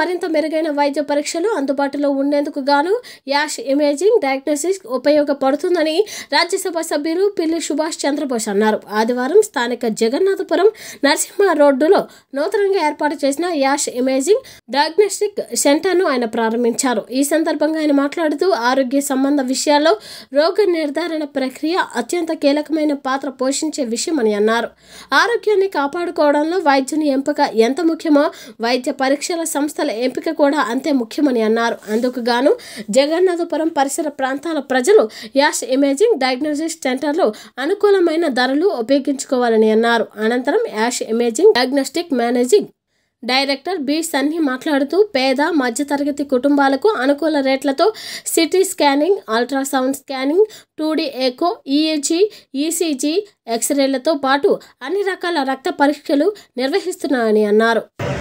మరింత మెరుగైన వైద్య పరీక్షలు అందుబాటులో ఉండేందుకు గాను యాష్ ఇమేజింగ్ డయాగ్నోసిస్ ఉపయోగపడుతుందని రాజ్యసభ సభ్యులు పిల్లి సుభాష్ చంద్రబోస్ అన్నారు ఆదివారం స్థానిక జగన్నాథపురం నరసింహ రోడ్డులో నూతనంగా ఏర్పాటు చేసిన యాష్ ఇమేజింగ్ డయాగ్నోస్టిక్ సెంటర్ను ఆయన ప్రారంభించారు ఈ సందర్భంగా ఆయన మాట్లాడుతూ ఆరోగ్య సంబంధ విషయాల్లో రోగ నిర్ధారణ ప్రక్రియ అత్యంత కీలకమైన పాత్ర పోషించే విషయమని అన్నారు ఆరోగ్యాన్ని కాపాడుకోవడంలో వైద్యుని ఎంపిక ఎంత ముఖ్యమో వైద్య పరీక్షల సంస్థల ఎంపిక కూడా అంతే ముఖ్యమని అన్నారు అందుకు గాను జగన్నాథపురం పరిసర ప్రాంతాల ప్రజలు యాష్ ఇమేజింగ్ డయాగ్నోసిస్ సెంటర్లో అనుకూలమైన ధరలు ఉపయోగించుకోవాలని అన్నారు అనంతరం Yash imaging diagnostic managing director B Sunny మాట్లాడుతూ పేద మధ్యతరగతి కుటుంబాలకు అనుకూల రేట్లతో CT scanning ultrasound scanning two D echo EEG ECG ఎక్స్రేలతో పాటు అన్ని రకాల రక్త పరీక్షలు నిర్వహిస్తున్నారని అన్నారు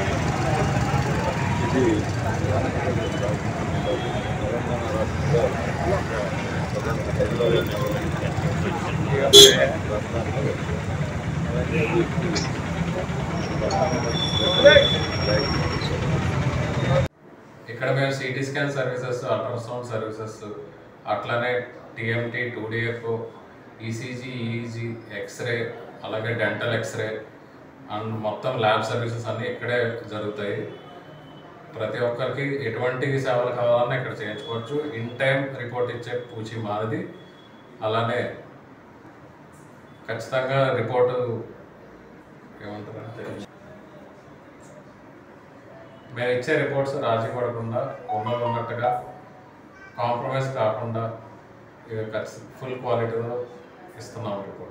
ఇక్కడ మేము CT scan services ultrasound services అట్లనే టిఎంటీ టూడిఎఫ్ ఈసీజీ ఈజీ ఎక్స్రే అలాగే డెంటల్ ఎక్స్రే అండ్ మొత్తం ల్యాబ్ సర్వీసెస్ అన్నీ ఇక్కడే జరుగుతాయి ప్రతి ఒక్కరికి ఎటువంటి సేవలు కావాలన్నా ఇక్కడ చేయించుకోవచ్చు ఇన్ టైం రిపోర్ట్ ఇచ్చే పూచి మాది అలానే ఖచ్చితంగా రిపోర్టు ఏమంటారు మేము ఇచ్చే రిపోర్ట్స్ రాజీ పడకుండా ఉన్నది ఉన్నట్టుగా కాంప్రమైజ్ కాకుండా ఫుల్ క్వాలిటీలో ఇస్తున్నాం రిపోర్ట్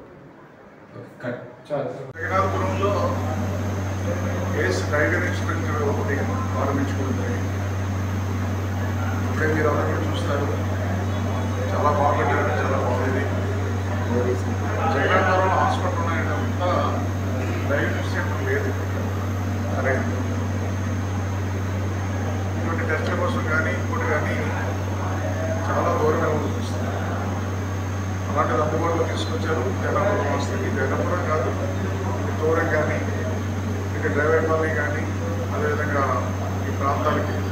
జగన్నాథపురంలో కేస్ డయాగ్నోస్టిక్ సెంటర్ ఒకటి ప్రారంభించుకోవడం జరిగింది ఇప్పుడే మీరు అందరూ కూడా చూస్తారు చాలా బాగుంటుంది చాలా బాగుంది జగన్నాథపురం హాస్పిటల్ ఉన్నాయంతా డయాగ్నోస్టిక్ సెంటర్ లేదు సరే ఇటువంటి టెస్ట్ల కోసం కానీ ఇంకోటి కానీ చాలా దూరం వెళ్ళాల్సి వస్తుంది అలాంటిది అందుబాటులో తీసుకొచ్చారు జగన్నాపురం వస్తుంది జగన్నాపురం కాదు దూరం కానీ ఇక డ్రైవర్ కాలనీ కానీ అదేవిధంగా ఈ ప్రాంతాలకి